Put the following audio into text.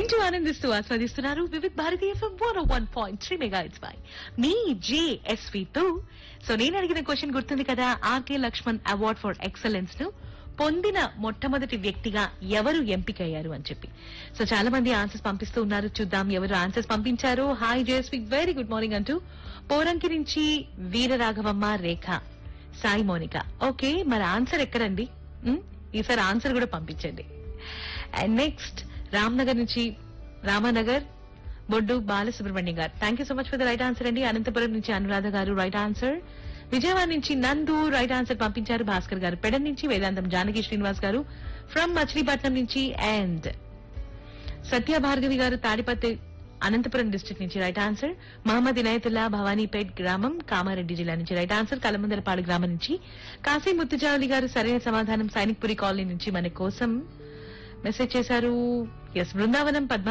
వింటూ ఆనందిస్తూ ఆస్వాదిస్తున్నారు Vividh Bharati FM one one point three mega it's by మీ జేఎస్వి తో సో నేను అడిగిన క్వశ్చన్ గుర్తుంది కదా RK Laxman award for excellence ను పొందిన మొట్టమొదటి వ్యక్తిగా ఎవరు ఎంపికయ్యారు అని చెప్పి సో చాలా మంది ఆన్సర్స్ పంపిస్తూ ఉన్నారు చూద్దాం ఎవరు ఆన్సర్స్ పంపించారు hi JSV very good morning అంటూ పోరంకి నుంచి వీరరాఘవమ్మ రేఖ సాయి మోనిక ఓకే మరి ఆన్సర్ ఎక్కడండి ఉమ్, ఈసారి ఆన్సర్ కూడా పంపించండి అండ్ నెక్స్ట్ రామ్నగర్ నుంచి Ramanagar Boddu Balasubrahmanyam garu thank you so much for the right answer అండి అనంతపురం నుంచి అనురాధ గారు రైట్ ఆన్సర్ విజయవాడ నుంచి నందు రైట్ ఆన్సర్ పంపించారు భాస్కర్ గారు పెడన్ నుంచి వేదాంతం జానకి శ్రీనివాస్ గారు ఫ్రమ్ మచిలీపట్నం నుంచి అండ్ సత్య భార్గవి గారు తాడిపత్రి అనంతపురం డిస్ట్రిక్ట్ నుంచి రైట్ ఆన్సర్ మహమ్మద్ ఇనాయతుల్లా భవానీపేట్ గ్రామం కామారెడ్డి జిల్లా నుంచి రైట్ ఆన్సర్ కలమందలపాడు గ్రామం నుంచి కాశీ ముత్తుజావలి గారు సరైన సమాధానం సైనిక్పురి కాలనీ నుంచి మన కోసం మెసేజ్ చేశారు ఎస్ బృందావనం పద్మ